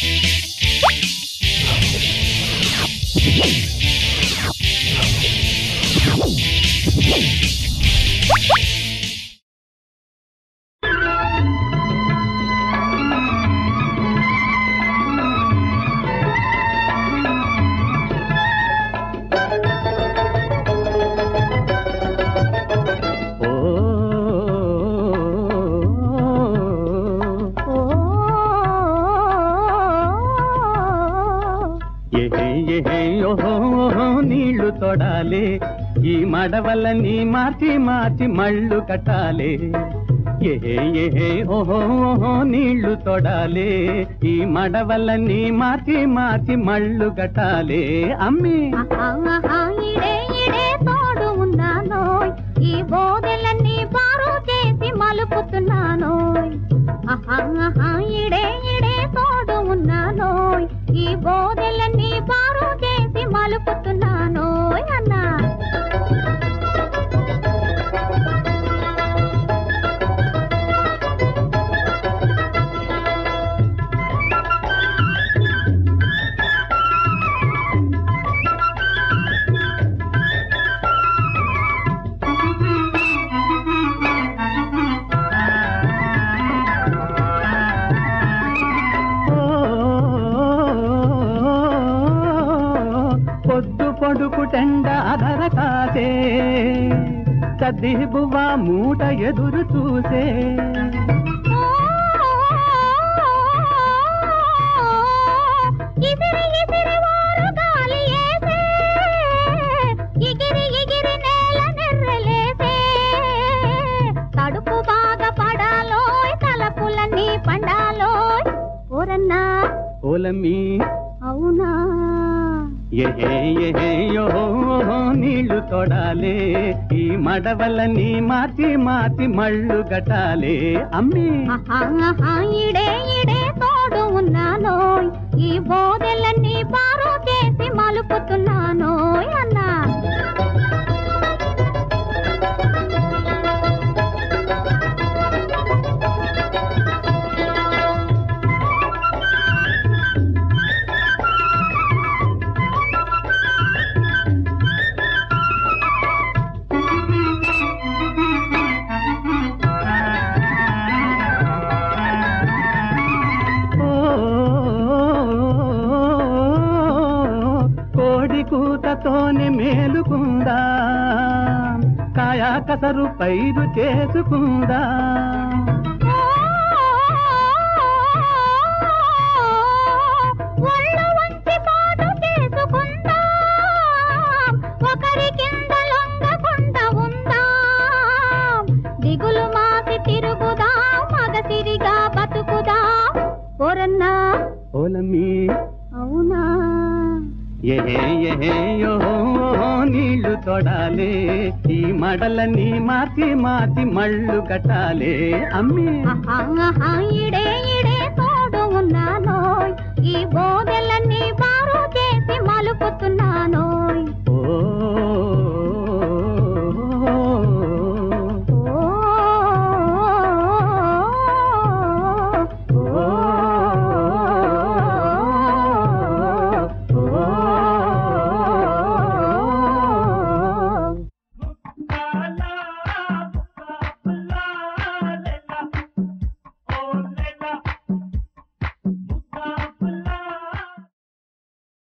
ఓ ఏహే ఏహే ఓహో ఓహో నీళ్లు తొడాలి ఈ మడవలని మార్చి మార్చి మళ్ళు కట్టాలి ఏహే ఏహే ఓహో ఓహో నీళ్లు తొడాలి ఈ మడవలని మార్చి మార్చి మళ్ళు కట్టాలి అమ్మి ఆహా, ఇడే ఇడే తోడు ఉన్నానోయ్ ఈ బోదెలన్నీ బారు చేసి మలుపుతున్నానోయ్ ఆహా, ఆహా, ఇడే ఇడే తోడు ఉన్నానోయ్ ఈ బోదెలన్నీ బారు చేసి మలుపుతున్నానోయ్ అన్నా ఓ, పొద్దు పొడుపు టెండ అధర కాసే సద్ది బువ్వ మూట ఎదురు చూసే ఇసిరి ఇసిరి వారు గాలి ఏసే ఇగిరి ఇగిరి నేల నెర్రలేసే తడుపు బాగా పడాలోయ్ తలపులన్నీ పండాలోయ్ ఓరన్నా ఓలమ్మి అవునా ఎహే ఎహే యో నీళ్లు తొడాలే ఈ మడవలని మార్చి మార్చి మళ్ళు గటాలే అమ్మి ఆహా, ఆహా, ఇడే ఇడే తోడు ఉన్నానోయ్ ఈ బోదెలన్నీ బారు చేసి మలుపుతున్నానోయ్ అన్నా ఓ, కోడి కూతతోనే మేలుకుందా కాయా కసరు పైరు చేసుకుందా ఒళ్ళు వంచి పాటు చేసుకుందాం ఒకరి కింద లొంగకుండా ఉందాం దిగులు మాసి తిరుగుదాం మగసిరిగా బతుకుదాం ఓరన్నా ఓలమ్మి అవునా ఎహే ఎహే యో నీళ్లు తొడాలే ఈ మడలని మార్చి మార్చి మళ్ళు కట్టాలే అమ్మి ఆహా, ఆహా, ఇడే